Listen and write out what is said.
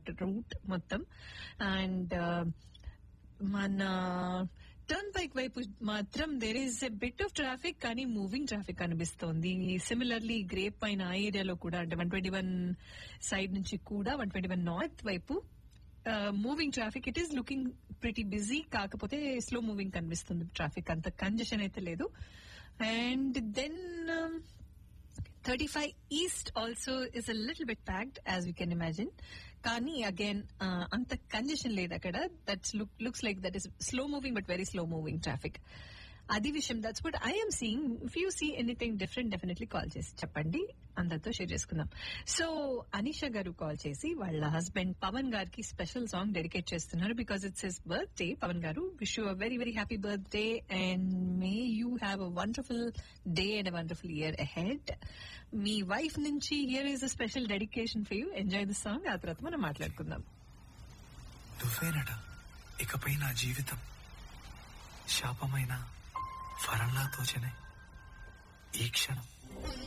route మొత్తం and మన turn bike వైపు మాత్రం there is a bit of traffic కానీ మూవింగ్ ట్రాఫిక్ అనిపిస్తోంది సిమిలర్లీ గ్రేప్ పైన ఆ ఏరియాలో కూడా అంటే వన్ ట్వంటీ వన్ సైడ్ నుంచి కూడా వన్ ట్వంటీ వన్ నార్త్ వైపు moving traffic it is looking pretty busy కాకపోతే స్లో మూవింగ్ కనిపిస్తుంది ట్రాఫిక్ అంత కంజెషన్ అయితే లేదు and then thirty five east also is a little bit packed as we can imagine కానీ again అంత congestion లేదు అక్కడ that's looks like that is slow moving but very slow moving traffic అది విషయం that's but I'm seeing if you see anything different definitely call చేసి చెప్పండి అందరితో share చేసుకుందాం సో అనీషా గారు కాల్ చేసి వాళ్ళ హస్బెండ్ పవన్ గారికి స్పెషల్ సాంగ్ డెడికేట్ చేస్తున్నారు because it's his birthday Pavan garu wish you a very very happy birthday and may you have a wonderful day and a wonderful year ahead మీ వైఫ్ నుంచి here is a special dedication for you enjoy this song ఆ తర్వాత మనం మాట్లాడుకుందాం నువ్వేనట ఇకపై నా జీవితం శాపమైన వరంలా తోచనే ఈ క్షణం